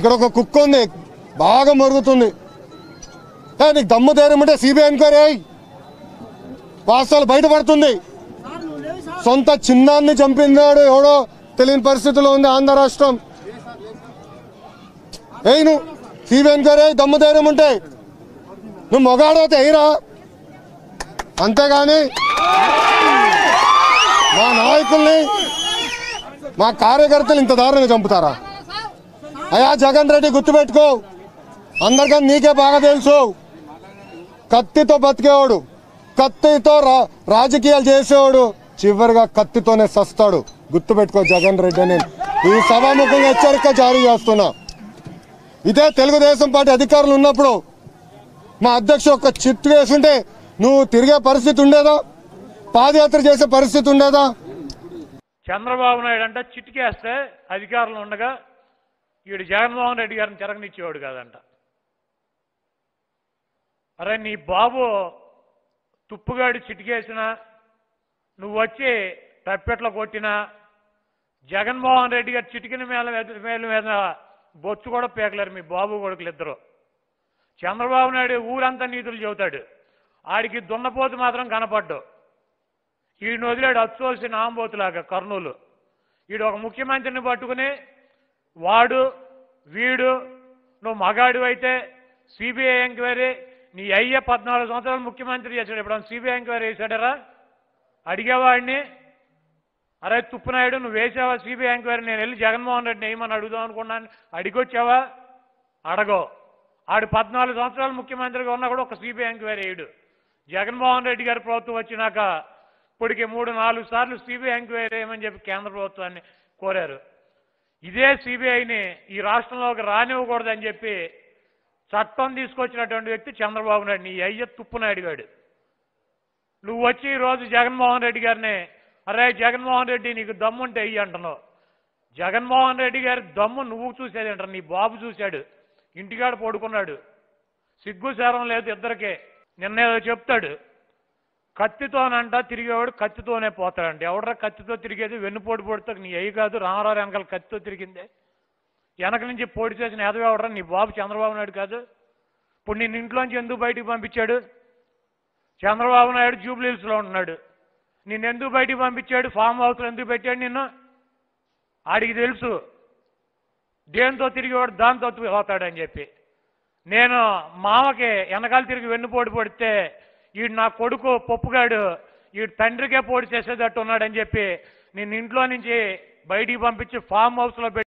ఇక్కడ ఒక కుక్క ఉంది బాగా మరుగుతుంది ఏ, నీకు దమ్ము ధైర్యం ఉంటే సిబిఐ ఎంక్వైరీ అయ్యి వాస్తవాలు బయటపడుతుంది సొంత చిన్నాన్ని చంపినాడు ఎవడో తెలియని పరిస్థితిలో ఉంది ఆంధ్ర రాష్ట్రం ఏయ్ నువ్వు సిబిఐ ఎంక్వైరీ అయ్యి దమ్ము ధైర్యం ఉంటే నువ్వు మొగాడైతే ఎయిరా అంతేగాని మా నాయకుల్ని మా కార్యకర్తలు ఇంత దారుణంగా చంపుతారా అయ్యా జగన్ రెడ్డి గుర్తుపెట్టుకో అందరికన్నా నీకే బాగా తెలుసు కత్తితో బతికేవాడు కత్తితో రా- రాజకీయాలు చేసేవాడు చివరిగా కత్తితోనే సస్తాడు గుర్తుపెట్టుకో జగన్ రెడ్డి అని ఈ సభాముఖంగా హెచ్చరిక జారీ చేస్తున్నా ఇదే తెలుగుదేశం పార్టీ అధికారులు ఉన్నప్పుడు మా అధ్యక్షుడు ఒక చిట్టు వేసుంటే నువ్వు తిరిగే పరిస్థితి ఉండేదా పాదయాత్ర చేసే పరిస్థితి ఉండేదా చంద్రబాబు నాయుడు అంట చిటికేస్తే అధికారంలో ఉండగా ఈడు జగన్మోహన్ రెడ్డి గారిని తిరగనిచ్చేవాడు కాదంట అరే నీ బాబు తుప్పుగాడి చిటికేసిన నువ్వు వచ్చి తప్పెట్లో కొట్టినా జగన్మోహన్ రెడ్డి గారు చిటికిన మేల మేల మీద బొచ్చు కూడా పీకలేరు మీ బాబు కొడుకులు ఇద్దరు చంద్రబాబు నాయుడు ఊరంతా నీతులు చెబుతాడు ఆడికి దున్నపోతు మాత్రం కనపడ్డు ఈయన వదిలాడు అచ్చోసిన ఆంబోతులాగా కర్నూలు ఈడు ఒక ముఖ్యమంత్రిని పట్టుకుని వాడు వీడు నువ్వు మగాడు అయితే సిబిఐ ఎంక్వైరీ నీ అయ్య పద్నాలుగు సంవత్సరాలు ముఖ్యమంత్రి చేశాడు ఇప్పుడు సిబిఐ ఎంక్వైరీ వేశాడరా అడిగేవాడిని అరే తుప్పునాయుడు నువ్వు వేసావా సిబిఐ ఎంక్వైరీ నేను వెళ్ళి జగన్మోహన్ రెడ్డిని వేయమని అడుగుదాం అనుకున్నాను అడిగొచ్చావా అడగో ఆడు పద్నాలుగు సంవత్సరాలు ముఖ్యమంత్రిగా ఉన్నా కూడా ఒక సిబిఐ ఎంక్వైరీ వేయడు జగన్మోహన్ రెడ్డి గారి ప్రభుత్వం వచ్చినాక ఇప్పటికి మూడు నాలుగు సార్లు సిబిఐ ఎంక్వైరీ వేయమని చెప్పి కేంద్ర ప్రభుత్వాన్ని కోరారు ఇదే సిబిఐని ఈ రాష్ట్రంలోకి రానివ్వకూడదని చెప్పి చట్టం తీసుకొచ్చినటువంటి వ్యక్తి చంద్రబాబు నాయుడు నీ అయ్య తుప్పునాయుడు గాడు నువ్వు వచ్చి ఈరోజు జగన్మోహన్ రెడ్డి గారిని అరే జగన్మోహన్ రెడ్డి నీకు దమ్ముంటే అయ్యి అంటున్నావు జగన్మోహన్ రెడ్డి గారి దమ్ము నువ్వు చూసేది అంటారు నీ బాబు చూశాడు ఇంటికాడ పడుకున్నాడు సిగ్గు శారం లేదు ఇద్దరికే నిన్నేదో చెప్తాడు కత్తితోనంట తిరిగేవాడు కత్తితోనే పోతాడంట ఎవడరా కత్తితో తిరిగేది వెన్నుపోటు పొడితో నీ అయ్యి కాదు రామారావు వెనకాల కత్తితో తిరిగిందే వెనక నుంచి పోటీ చేసిన ఎదవ ఎవడరా నీ బాబు చంద్రబాబు నాయుడు కాదు ఇప్పుడు నిన్ను ఇంట్లోంచి ఎందుకు బయటికి పంపించాడు చంద్రబాబు నాయుడు జూబ్లీహిల్స్లో ఉంటున్నాడు నిన్ను ఎందుకు బయటికి పంపించాడు ఫామ్ హౌస్లో ఎందుకు పెట్టాడు నిన్ను ఆడికి తెలుసు దేంతో తిరిగేవాడు దాంతో పోతాడని చెప్పి నేను మామకి వెనకాల తిరిగి వెన్నుపోటు పడితే ఈడు నా కొడుకు పప్పుగాడు ఈడు తండ్రికే పోటీ చేసేటట్టు ఉన్నాడని చెప్పి నేను ఇంట్లో నుంచి బయటికి పంపించి ఫామ్ హౌస్లో పెట్టి